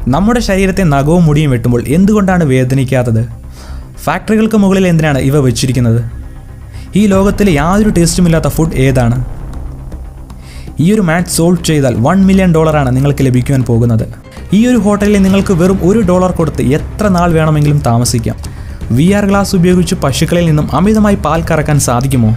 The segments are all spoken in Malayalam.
നമ്മുടെ ശരീരത്തെ നഖവും മുടിയും വെട്ടുമ്പോൾ എന്തുകൊണ്ടാണ് വേദനിക്കാത്തത് ഫാക്ടറികൾക്ക് മുകളിൽ എന്തിനാണ് ഇവ വെച്ചിരിക്കുന്നത് ഈ ലോകത്തിൽ യാതൊരു ടേസ്റ്റുമില്ലാത്ത ഫുഡ് ഏതാണ് ഈ ഒരു മാച്ച് സോൾവ് ചെയ്താൽ വൺ മില്യൺ ഡോളറാണ് നിങ്ങൾക്ക് ലഭിക്കുവാൻ പോകുന്നത് ഈ ഒരു ഹോട്ടലിൽ നിങ്ങൾക്ക് വെറും ഒരു ഡോളർ കൊടുത്ത് എത്ര നാൾ വേണമെങ്കിലും താമസിക്കാം വി ആർ ഗ്ലാസ് ഉപയോഗിച്ച് പശുക്കളിൽ നിന്നും അമിതമായി പാൽ കറക്കാൻ സാധിക്കുമോ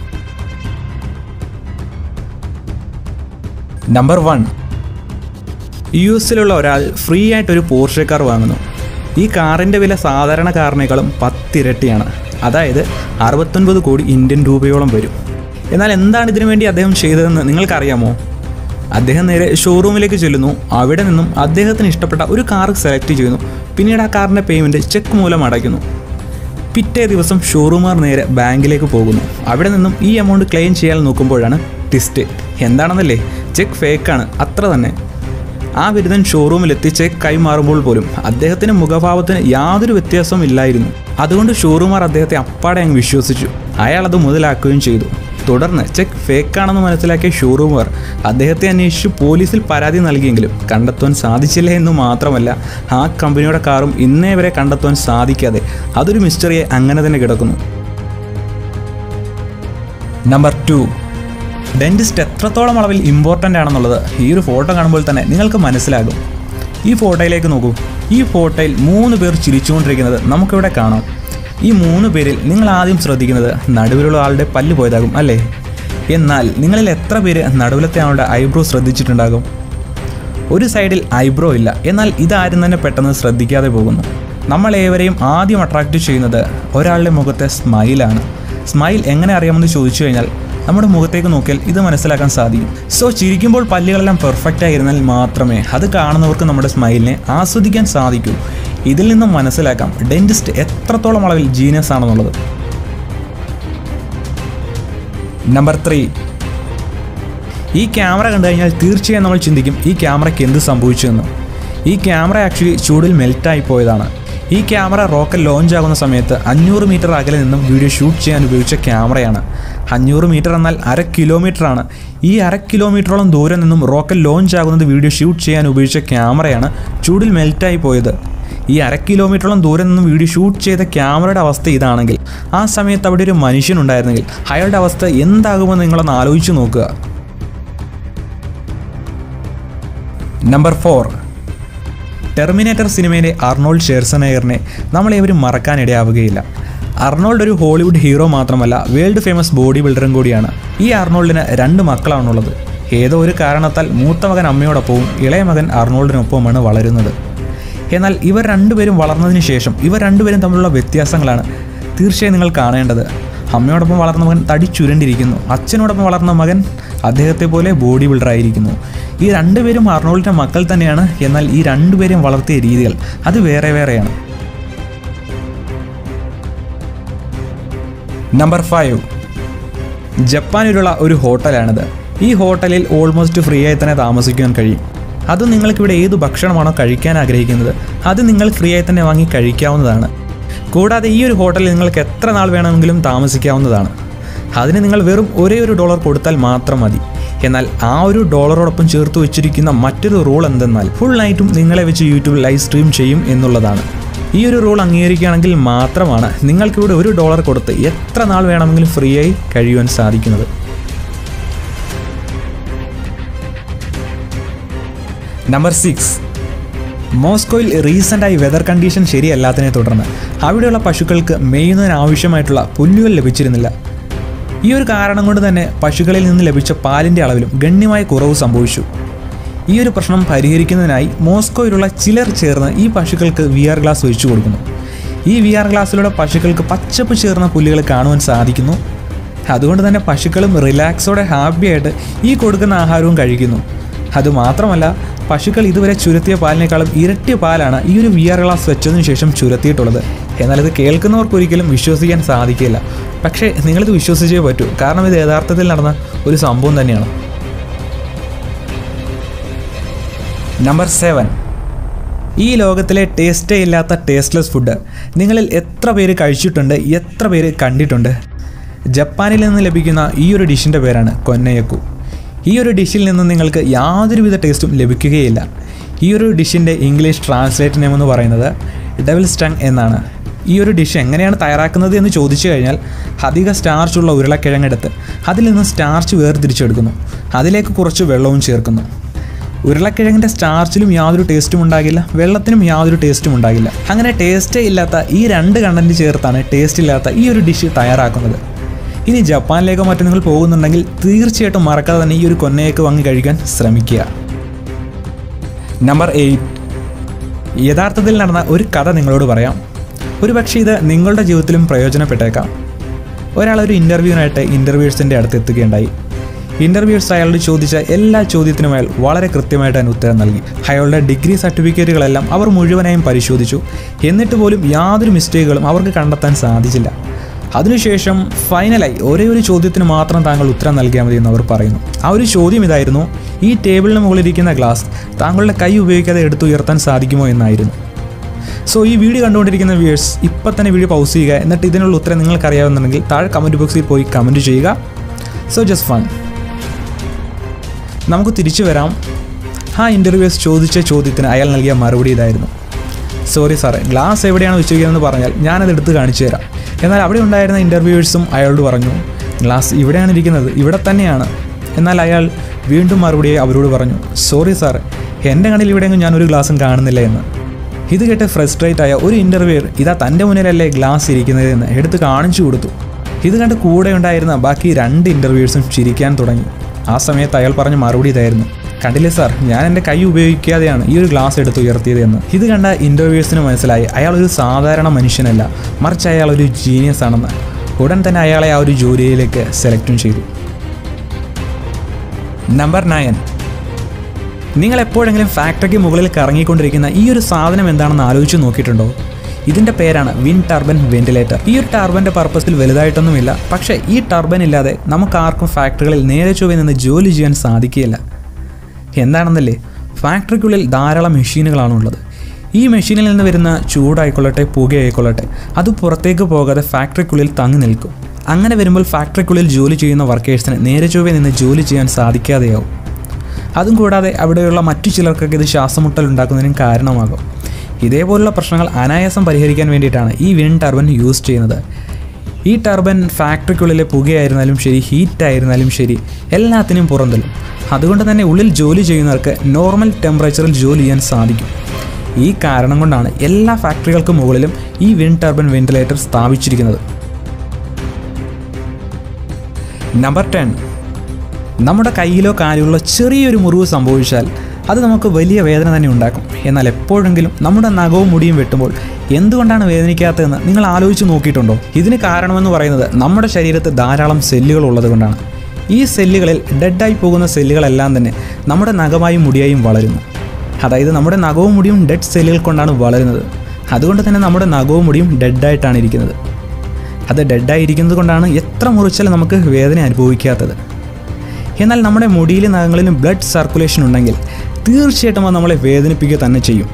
നമ്പർ വൺ യു എസിലുള്ള ഒരാൾ ഫ്രീ ആയിട്ട് ഒരു പോർഷെ കാർ വാങ്ങുന്നു ഈ കാറിൻ്റെ വില സാധാരണ കാറിനേക്കാളും പത്തിരട്ടിയാണ് അതായത് അറുപത്തൊൻപത് കോടി ഇന്ത്യൻ രൂപയോളം വരും എന്നാൽ എന്താണ് ഇതിനു വേണ്ടി അദ്ദേഹം ചെയ്തതെന്ന് നിങ്ങൾക്കറിയാമോ അദ്ദേഹം നേരെ ഷോറൂമിലേക്ക് ചെല്ലുന്നു അവിടെ നിന്നും അദ്ദേഹത്തിന് ഇഷ്ടപ്പെട്ട ഒരു കാർ സെലക്ട് ചെയ്യുന്നു പിന്നീട് ആ കാറിൻ്റെ പേയ്മെൻറ്റ് ചെക്ക് മൂലം അടയ്ക്കുന്നു പിറ്റേ ദിവസം ഷോറൂമാർ നേരെ ബാങ്കിലേക്ക് പോകുന്നു അവിടെ നിന്നും ഈ എമൗണ്ട് ക്ലെയിം ചെയ്യാൻ നോക്കുമ്പോഴാണ് ടിസ്റ്റ് എന്താണെന്നല്ലേ ചെക്ക് ഫേക്കാണ് അത്ര തന്നെ ആ ബിരുദൻ ഷോറൂമിലെത്തി ചെക്ക് കൈമാറുമ്പോൾ പോലും അദ്ദേഹത്തിൻ്റെ മുഖഭാവത്തിന് യാതൊരു വ്യത്യാസവും ഇല്ലായിരുന്നു അതുകൊണ്ട് ഷോറൂമാർ അദ്ദേഹത്തെ അപ്പാടെ അങ്ങ് വിശ്വസിച്ചു അയാൾ അത് മുതലാക്കുകയും ചെയ്തു തുടർന്ന് ചെക്ക് ഫേക്കാണെന്ന് മനസ്സിലാക്കിയ ഷോറൂമർ അദ്ദേഹത്തെ അന്വേഷിച്ച് പോലീസിൽ പരാതി നൽകിയെങ്കിലും കണ്ടെത്തുവാൻ സാധിച്ചില്ല എന്ന് മാത്രമല്ല ആ കമ്പനിയുടെ കാറും ഇന്നേ വരെ കണ്ടെത്തുവാൻ സാധിക്കാതെ അതൊരു മിസ്റ്ററിയെ അങ്ങനെ തന്നെ കിടക്കുന്നു നമ്പർ ടു ഡെൻറ്റിസ്റ്റ് എത്രത്തോളം അളവിൽ ഇമ്പോർട്ടൻ്റ് ആണെന്നുള്ളത് ഈ ഒരു ഫോട്ടോ കാണുമ്പോൾ തന്നെ നിങ്ങൾക്ക് മനസ്സിലാകും ഈ ഫോട്ടോയിലേക്ക് നോക്കൂ ഈ ഫോട്ടോയിൽ മൂന്ന് പേർ ചിരിച്ചുകൊണ്ടിരിക്കുന്നത് നമുക്കിവിടെ കാണാം ഈ മൂന്ന് പേരിൽ നിങ്ങൾ ആദ്യം ശ്രദ്ധിക്കുന്നത് നടുവിലുള്ള ആളുടെ പല്ല് പോയതാകും അല്ലേ എന്നാൽ നിങ്ങളിൽ എത്ര പേര് നടുവിലത്തെ ആളുടെ ഐബ്രോ ശ്രദ്ധിച്ചിട്ടുണ്ടാകും ഒരു സൈഡിൽ ഐബ്രോ ഇല്ല എന്നാൽ ഇതാരും തന്നെ പെട്ടെന്ന് ശ്രദ്ധിക്കാതെ പോകുന്നു നമ്മൾ ഏവരെയും ആദ്യം അട്രാക്റ്റ് ചെയ്യുന്നത് ഒരാളുടെ മുഖത്തെ സ്മൈലാണ് സ്മൈൽ എങ്ങനെ അറിയാമെന്ന് ചോദിച്ചു കഴിഞ്ഞാൽ നമ്മുടെ മുഖത്തേക്ക് നോക്കിയാൽ ഇത് മനസ്സിലാക്കാൻ സാധിക്കും സോ ചിരിക്കുമ്പോൾ പല്ലുകളെല്ലാം പെർഫെക്റ്റ് ആയിരുന്നാൽ മാത്രമേ അത് കാണുന്നവർക്ക് നമ്മുടെ സ്മൈലിനെ ആസ്വദിക്കാൻ സാധിക്കൂ ഇതിൽ നിന്നും മനസ്സിലാക്കാം ഡെൻറ്റിസ്റ്റ് എത്രത്തോളം അളവിൽ ജീനിയസ് ആണെന്നുള്ളത് നമ്പർ ത്രീ ഈ ക്യാമറ കണ്ടു കഴിഞ്ഞാൽ തീർച്ചയായും നമ്മൾ ചിന്തിക്കും ഈ ക്യാമറയ്ക്ക് എന്ത് സംഭവിച്ചു എന്ന് ഈ ക്യാമറ ആക്ച്വലി ചൂടിൽ മെൽറ്റായി പോയതാണ് ഈ ക്യാമറ റോക്കറ്റ് ലോഞ്ച് ആകുന്ന സമയത്ത് അഞ്ഞൂറ് മീറ്റർ അകലെ നിന്നും വീഡിയോ ഷൂട്ട് ചെയ്യാൻ ഉപയോഗിച്ച ക്യാമറയാണ് അഞ്ഞൂറ് മീറ്റർ എന്നാൽ അര കിലോമീറ്ററാണ് ഈ അര കിലോമീറ്ററോളം ദൂരം നിന്നും റോക്കറ്റ് ലോഞ്ച് ആകുന്നത് വീഡിയോ ഷൂട്ട് ചെയ്യാൻ ഉപയോഗിച്ച ക്യാമറയാണ് ചൂടിൽ മെൽറ്റായി പോയത് ഈ അര കിലോമീറ്ററോളം ദൂരം നിന്നും വീഡിയോ ഷൂട്ട് ചെയ്ത ക്യാമറയുടെ അവസ്ഥ ഇതാണെങ്കിൽ ആ സമയത്ത് അവിടെ ഒരു മനുഷ്യനുണ്ടായിരുന്നെങ്കിൽ അയാളുടെ അവസ്ഥ എന്താകുമെന്ന് നിങ്ങളൊന്ന് ആലോചിച്ച് നോക്കുക നമ്പർ ഫോർ ടെർമിനേറ്റർ സിനിമയിലെ അർണോൾഡ് ഷെർസനെയറിനെ നമ്മളേവരും മറക്കാനിടയാവുകയില്ല അർണോൾഡ് ഒരു ഹോളിവുഡ് ഹീറോ മാത്രമല്ല വേൾഡ് ഫേമസ് ബോഡി ബിൽഡറും കൂടിയാണ് ഈ അർണോൾഡിന് രണ്ട് മക്കളാണുള്ളത് ഏതോ ഒരു കാരണത്താൽ മൂത്ത മകൻ അമ്മയോടൊപ്പവും ഇളയ മകൻ അർണോൾഡിനൊപ്പവുമാണ് വളരുന്നത് എന്നാൽ ഇവർ രണ്ടുപേരും വളർന്നതിന് ശേഷം ഇവർ രണ്ടുപേരും തമ്മിലുള്ള വ്യത്യാസങ്ങളാണ് തീർച്ചയായും നിങ്ങൾ കാണേണ്ടത് അമ്മയോടൊപ്പം വളർന്ന മകൻ തടി ചുരുണ്ടിരിക്കുന്നു അച്ഛനോടൊപ്പം വളർന്ന മകൻ അദ്ദേഹത്തെ പോലെ ബോഡി ബിൽഡർ ആയിരിക്കുന്നു ഈ രണ്ടുപേരും അർണോൾഡിൻ്റെ മക്കൾ തന്നെയാണ് എന്നാൽ ഈ രണ്ടുപേരും വളർത്തിയ രീതികൾ അത് വേറെ വേറെയാണ് നമ്പർ ഫൈവ് ജപ്പാനിലുള്ള ഒരു ഹോട്ടലാണിത് ഈ ഹോട്ടലിൽ ഓൾമോസ്റ്റ് ഫ്രീ ആയി തന്നെ താമസിക്കാൻ കഴിയും അത് നിങ്ങൾക്കിവിടെ ഏത് ഭക്ഷണമാണോ കഴിക്കാൻ ആഗ്രഹിക്കുന്നത് അത് നിങ്ങൾ ഫ്രീ ആയി തന്നെ വാങ്ങി കഴിക്കാവുന്നതാണ് കൂടാതെ ഈ ഒരു ഹോട്ടലിൽ നിങ്ങൾക്ക് എത്ര നാൾ വേണമെങ്കിലും താമസിക്കാവുന്നതാണ് അതിന് നിങ്ങൾ വെറും ഒരേ ഒരു ഡോളർ കൊടുത്താൽ മാത്രം മതി എന്നാൽ ആ ഒരു ഡോളറോടൊപ്പം ചേർത്ത് വെച്ചിരിക്കുന്ന മറ്റൊരു റൂൾ എന്തെന്നാൽ ഫുൾ നൈറ്റും നിങ്ങളെ വെച്ച് യൂട്യൂബിൽ ലൈവ് സ്ട്രീം ചെയ്യും എന്നുള്ളതാണ് ഈ ഒരു റൂൾ അംഗീകരിക്കുകയാണെങ്കിൽ മാത്രമാണ് നിങ്ങൾക്കിവിടെ ഒരു ഡോളർ കൊടുത്ത് എത്ര നാൾ വേണമെങ്കിലും ഫ്രീ ആയി കഴിയുവാൻ സാധിക്കുന്നത് നമ്പർ സിക്സ് മോസ്കോയിൽ റീസെൻ്റായി വെതർ കണ്ടീഷൻ ശരിയല്ലാത്തതിനെ തുടർന്ന് അവിടെയുള്ള പശുക്കൾക്ക് മേയുന്നതിന് ആവശ്യമായിട്ടുള്ള പുല്ലുകൾ ലഭിച്ചിരുന്നില്ല ഈ ഒരു കാരണം കൊണ്ട് തന്നെ പശുക്കളിൽ നിന്ന് ലഭിച്ച പാലിൻ്റെ അളവിലും ഗണ്യമായ കുറവ് സംഭവിച്ചു ഈ ഒരു പ്രശ്നം പരിഹരിക്കുന്നതിനായി മോസ്കോയിലുള്ള ചിലർ ചേർന്ന് ഈ പശുക്കൾക്ക് വി ആർ ഗ്ലാസ് ഒഴിച്ചു കൊടുക്കുന്നു ഈ വി ആർ ഗ്ലാസ്സിലൂടെ പശുക്കൾക്ക് പച്ചപ്പ് ചേർന്ന പുല്ലുകൾ കാണുവാൻ സാധിക്കുന്നു അതുകൊണ്ട് തന്നെ പശുക്കളും റിലാക്സോടെ ഹാപ്പിയായിട്ട് ഈ കൊടുക്കുന്ന ആഹാരവും കഴിക്കുന്നു അതുമാത്രമല്ല പശുക്കൾ ഇതുവരെ ചുരത്തിയ പാലിനേക്കാളും ഇരട്ടി പാലാണ് ഈ ഒരു വി ആർ ഗ്ലാസ് വെച്ചതിന് ശേഷം ചുരത്തിയിട്ടുള്ളത് എന്നാൽ ഇത് കേൾക്കുന്നവർക്ക് ഒരിക്കലും വിശ്വസിക്കാൻ സാധിക്കില്ല പക്ഷേ നിങ്ങളിത് വിശ്വസിച്ചേ പറ്റൂ കാരണം ഇത് യഥാർത്ഥത്തിൽ നടന്ന ഒരു സംഭവം തന്നെയാണ് നമ്പർ സെവൻ ഈ ലോകത്തിലെ ടേസ്റ്റേ ഇല്ലാത്ത ടേസ്റ്റ്ലെസ് ഫുഡ് നിങ്ങളിൽ എത്ര പേര് കഴിച്ചിട്ടുണ്ട് എത്ര പേര് കണ്ടിട്ടുണ്ട് ജപ്പാനിൽ നിന്ന് ലഭിക്കുന്ന ഈ ഒരു ഡിഷിൻ്റെ പേരാണ് കൊന്നയക്കു ഈ ഒരു ഡിഷിൽ നിന്ന് നിങ്ങൾക്ക് യാതൊരുവിധ ടേസ്റ്റും ലഭിക്കുകയില്ല ഈ ഒരു ഡിഷിൻ്റെ ഇംഗ്ലീഷ് ട്രാൻസ്ലേറ്റ് നെയിം എന്ന് പറയുന്നത് ഡെവിൽ സ്റ്റങ് എന്നാണ് ഈ ഒരു ഡിഷ് എങ്ങനെയാണ് തയ്യാറാക്കുന്നത് എന്ന് ചോദിച്ചു കഴിഞ്ഞാൽ അധിക സ്റ്റാർച്ചുള്ള ഉരുളക്കിഴങ്ങെടുത്ത് അതിൽ നിന്ന് സ്റ്റാർച്ച് വേർതിരിച്ചെടുക്കുന്നു അതിലേക്ക് കുറച്ച് വെള്ളവും ചേർക്കുന്നു ഉരുളക്കിഴങ്ങിൻ്റെ സ്റ്റാർച്ചിലും യാതൊരു ടേസ്റ്റും ഉണ്ടാകില്ല വെള്ളത്തിനും യാതൊരു ടേസ്റ്റും ഉണ്ടാകില്ല അങ്ങനെ ടേസ്റ്റേ ഇല്ലാത്ത ഈ രണ്ട് കണ്ടന്റ് ചേർത്താണ് ടേസ്റ്റ് ഇല്ലാത്ത ഈ ഒരു ഡിഷ് തയ്യാറാക്കുന്നത് ഇനി ജപ്പാനിലേക്കോ മറ്റോ നിങ്ങൾ പോകുന്നുണ്ടെങ്കിൽ തീർച്ചയായിട്ടും മറക്കാതെ തന്നെ ഈ ഒരു കൊന്നയൊക്കെ വാങ്ങി കഴിക്കാൻ ശ്രമിക്കുക നമ്പർ എയ്റ്റ് യഥാർത്ഥത്തിൽ നടന്ന ഒരു കഥ നിങ്ങളോട് പറയാം ഒരു പക്ഷേ ഇത് നിങ്ങളുടെ ജീവിതത്തിലും പ്രയോജനപ്പെട്ടേക്കാം ഒരാൾ ഒരു ഇൻ്റർവ്യൂവിനായിട്ട് ഇൻ്റർവ്യൂഴ്സിൻ്റെ അടുത്ത് എത്തുകയുണ്ടായി ഇൻ്റർവ്യൂഴ്സ് അയാളോട് ചോദിച്ച എല്ലാ ചോദ്യത്തിനും അയാൾ വളരെ കൃത്യമായിട്ട് അതിന് ഉത്തരം നൽകി അയാളുടെ ഡിഗ്രി സർട്ടിഫിക്കറ്റുകളെല്ലാം അവർ മുഴുവനായും പരിശോധിച്ചു എന്നിട്ട് പോലും യാതൊരു മിസ്റ്റേക്കുകളും അവർക്ക് കണ്ടെത്താൻ സാധിച്ചില്ല അതിനുശേഷം ഫൈനലായി ഒരേ ഒരു ചോദ്യത്തിന് മാത്രം താങ്കൾ ഉത്തരം നൽകിയാൽ മതി എന്ന് അവർ പറയുന്നു ആ ഒരു ചോദ്യം ഇതായിരുന്നു ഈ ടേബിളിന് മുകളിലിരിക്കുന്ന ഗ്ലാസ് താങ്കളുടെ കൈ ഉപയോഗിക്കാതെ എടുത്തുയർത്താൻ സാധിക്കുമോ എന്നായിരുന്നു സോ ഈ വീഡിയോ കണ്ടുകൊണ്ടിരിക്കുന്ന വ്യൂവേഴ്സ് ഇപ്പം തന്നെ വീഡിയോ പൗസ് ചെയ്യുക എന്നിട്ട് ഇതിനുള്ള ഉത്തരം നിങ്ങൾക്ക് അറിയാവുന്നുണ്ടെങ്കിൽ താഴെ കമൻറ്റ് ബോക്സിൽ പോയി കമൻറ്റ് ചെയ്യുക സോ ജസ്റ്റ് ഫൺ നമുക്ക് തിരിച്ചു വരാം ആ ഇൻ്റർവ്യൂസ് ചോദിച്ച ചോദ്യത്തിന് അയാൾ നൽകിയ മറുപടി ഇതായിരുന്നു സോറി സാറേ ഗ്ലാസ് എവിടെയാണ് വെച്ചിരിക്കുന്നതെന്ന് പറഞ്ഞാൽ ഞാനത് എടുത്ത് കാണിച്ചു തരാം എന്നാൽ അവിടെ ഉണ്ടായിരുന്ന ഇൻ്റർവ്യൂവേഴ്സും അയാളോട് പറഞ്ഞു ഗ്ലാസ് ഇവിടെയാണ് ഇരിക്കുന്നത് ഇവിടെ തന്നെയാണ് എന്നാൽ അയാൾ വീണ്ടും മറുപടിയായി അവരോട് പറഞ്ഞു സോറി സാർ എൻ്റെ കണ്ണിൽ ഇവിടെയെങ്കിലും ഞാനൊരു ഗ്ലാസും കാണുന്നില്ല എന്ന് ഇത് കേട്ട് ഫ്രസ്ട്രേറ്റ് ആയ ഒരു ഇൻ്റർവ്യൂർ ഇതാ തൻ്റെ മുന്നിലല്ലേ ഗ്ലാസ് ഇരിക്കുന്നത് എന്ന് എടുത്ത് കാണിച്ചു കൊടുത്തു ഇത് കണ്ട് കൂടെ ഉണ്ടായിരുന്ന ബാക്കി രണ്ട് ഇൻ്റർവ്യൂസും ചിരിക്കാൻ തുടങ്ങി ആ സമയത്ത് അയാൾ പറഞ്ഞ മറുപടി ഇതായിരുന്നു കണ്ടില്ലേ സാർ ഞാൻ എൻ്റെ കൈ ഉപയോഗിക്കാതെയാണ് ഈ ഒരു ഗ്ലാസ് എടുത്ത് ഉയർത്തിയത് എന്ന് ഇത് കണ്ട ഇൻ്റർവ്യൂസിന് മനസ്സിലായി അയാൾ ഒരു സാധാരണ മനുഷ്യനല്ല മറിച്ച് അയാൾ ഒരു ജീനിയസ് ആണെന്ന് ഉടൻ തന്നെ അയാളെ ആ ഒരു ജോലിയിലേക്ക് സെലക്റ്റും ചെയ്തു നമ്പർ നയൻ നിങ്ങൾ എപ്പോഴെങ്കിലും ഫാക്ടറിക്ക് മുകളിൽ കറങ്ങിക്കൊണ്ടിരിക്കുന്ന ഈ ഒരു സാധനം എന്താണെന്ന് ആലോചിച്ച് നോക്കിയിട്ടുണ്ടോ ഇതിൻ്റെ പേരാണ് വിൻ ടർബൻ വെന്റിലേറ്റർ ഈ ഒരു ടർബൻ്റെ പർപ്പസിൽ വലുതായിട്ടൊന്നുമില്ല പക്ഷേ ഈ ടർബൻ ഇല്ലാതെ നമുക്ക് ആർക്കും ഫാക്ടറികളിൽ നേരെ ചൊവ്വെ നിന്ന് ജോലി ചെയ്യാൻ സാധിക്കുകയില്ല എന്താണെന്നല്ലേ ഫാക്ടറിക്കുള്ളിൽ ധാരാളം മെഷീനുകളാണുള്ളത് ഈ മെഷീനിൽ നിന്ന് വരുന്ന ചൂടായിക്കൊള്ളട്ടെ പുകയായിക്കൊള്ളട്ടെ അത് പുറത്തേക്ക് പോകാതെ ഫാക്ടറിക്കുള്ളിൽ തങ്ങി നിൽക്കും അങ്ങനെ വരുമ്പോൾ ഫാക്ടറിക്കുള്ളിൽ ജോലി ചെയ്യുന്ന വർക്കേഴ്സിന് നേരെ ചൊവ്വെ നിന്ന് ജോലി ചെയ്യാൻ സാധിക്കാതെയാവും അതും കൂടാതെ അവിടെയുള്ള മറ്റു ചിലർക്കൊക്കെ ഇത് ശ്വാസമുട്ടൽ ഉണ്ടാക്കുന്നതിനും കാരണമാകും ഇതേപോലുള്ള പ്രശ്നങ്ങൾ അനായാസം പരിഹരിക്കാൻ വേണ്ടിയിട്ടാണ് ഈ വിൻ ടർബൻ യൂസ് ചെയ്യുന്നത് ഈ ടർബൻ ഫാക്ടറിക്കുള്ളിലെ പുകയായിരുന്നാലും ശരി ഹീറ്റ് ആയിരുന്നാലും ശരി എല്ലാത്തിനും പുറന്തള്ളും അതുകൊണ്ട് തന്നെ ഉള്ളിൽ ജോലി ചെയ്യുന്നവർക്ക് നോർമൽ ടെമ്പറേച്ചറിൽ ജോലി ചെയ്യാൻ സാധിക്കും ഈ കാരണം കൊണ്ടാണ് എല്ലാ ഫാക്ടറികൾക്ക് മുകളിലും ഈ വിൻ ടർബൻ വെന്റിലേറ്റർ സ്ഥാപിച്ചിരിക്കുന്നത് നമ്പർ ടെൻ നമ്മുടെ കയ്യിലോ കാലിലോ ചെറിയൊരു മുറിവ് സംഭവിച്ചാൽ അത് നമുക്ക് വലിയ വേദന തന്നെ ഉണ്ടാക്കും എന്നാൽ എപ്പോഴെങ്കിലും നമ്മുടെ നഖവും മുടിയും വെട്ടുമ്പോൾ എന്തുകൊണ്ടാണ് വേദനിക്കാത്തതെന്ന് നിങ്ങൾ ആലോചിച്ച് നോക്കിയിട്ടുണ്ടോ ഇതിന് കാരണമെന്ന് പറയുന്നത് നമ്മുടെ ശരീരത്ത് ധാരാളം സെല്ലുകൾ ഉള്ളത് കൊണ്ടാണ് ഈ സെല്ലുകളിൽ ഡെഡായി പോകുന്ന സെല്ലുകളെല്ലാം തന്നെ നമ്മുടെ നഖമായും മുടിയായും വളരുന്നു അതായത് നമ്മുടെ നഖവും മുടിയും ഡെഡ് സെല്ലുകൾ കൊണ്ടാണ് വളരുന്നത് അതുകൊണ്ട് തന്നെ നമ്മുടെ നഖവും മുടിയും ഡെഡായിട്ടാണ് ഇരിക്കുന്നത് അത് ഡെഡായിരിക്കുന്നത് കൊണ്ടാണ് എത്ര മുറിച്ചാലും നമുക്ക് വേദന അനുഭവിക്കാത്തത് എന്നാൽ നമ്മുടെ മുടിയിലും നഖങ്ങളിലും ബ്ലഡ് സർക്കുലേഷൻ ഉണ്ടെങ്കിൽ തീർച്ചയായിട്ടും അത് നമ്മളെ വേദനിപ്പിക്കുക തന്നെ ചെയ്യും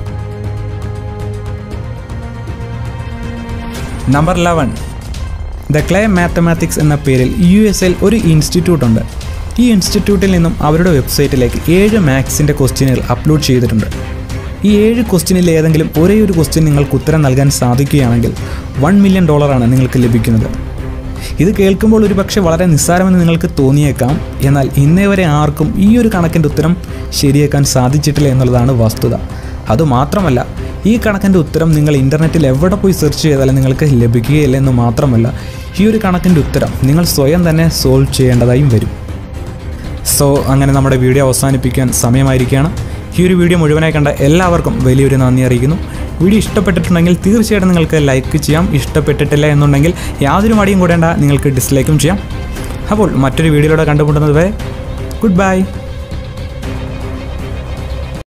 number eleven the clay mathematics എന്ന പേരിൽ യു എസ് എൽ ഒരു ഇൻസ്റ്റിറ്റ്യൂട്ട് ഉണ്ട് ഈ ഇൻസ്റ്റിറ്റ്യൂട്ടിൽ നിന്നും അവരുടെ വെബ്സൈറ്റിലേക്ക് ഏഴ് മാത്സിൻ്റെ ക്വസ്റ്റ്യനുകൾ അപ്ലോഡ് ചെയ്തിട്ടുണ്ട് ഈ ഏഴ് ക്വസ്റ്റ്യനിൽ ഏതെങ്കിലും ഒരേ ഒരു ക്വസ്റ്റ്യൻ നിങ്ങൾക്ക് ഉത്തരം നൽകാൻ സാധിക്കുകയാണെങ്കിൽ വൺ മില്യൺ ഡോളറാണ് നിങ്ങൾക്ക് ലഭിക്കുന്നത് ഇത് കേൾക്കുമ്പോൾ ഒരു പക്ഷേ വളരെ നിസ്സാരമെന്ന് നിങ്ങൾക്ക് തോന്നിയേക്കാം എന്നാൽ ഇന്നേ വരെ ആർക്കും ഈ ഒരു കണക്കിൻ്റെ ഉത്തരം ശരിയാക്കാൻ സാധിച്ചിട്ടില്ല എന്നുള്ളതാണ് വസ്തുത അതുമാത്രമല്ല ഈ കണക്കിൻ്റെ ഉത്തരം നിങ്ങൾ ഇൻ്റർനെറ്റിൽ എവിടെ പോയി സെർച്ച് ചെയ്താലും നിങ്ങൾക്ക് ലഭിക്കുകയില്ല എന്ന് മാത്രമല്ല ഈ ഒരു കണക്കിൻ്റെ ഉത്തരം നിങ്ങൾ സ്വയം തന്നെ സോൾവ് ചെയ്യേണ്ടതായും വരും സോ അങ്ങനെ നമ്മുടെ വീഡിയോ അവസാനിപ്പിക്കാൻ സമയമായിരിക്കുകയാണ് ഈ ഒരു വീഡിയോ മുഴുവനായി കണ്ട എല്ലാവർക്കും വലിയൊരു നന്ദി അറിയിക്കുന്നു വീഡിയോ ഇഷ്ടപ്പെട്ടിട്ടുണ്ടെങ്കിൽ തീർച്ചയായിട്ടും നിങ്ങൾക്ക് ലൈക്ക് ചെയ്യാം ഇഷ്ടപ്പെട്ടിട്ടില്ല എന്നുണ്ടെങ്കിൽ യാതൊരു മടിയും കൂടേണ്ട നിങ്ങൾക്ക് ഡിസ്ലൈക്കും ചെയ്യാം അപ്പോൾ മറ്റൊരു വീഡിയോയിലൂടെ കണ്ടുമുട്ടുന്നത് വരെ ഗുഡ് ബൈ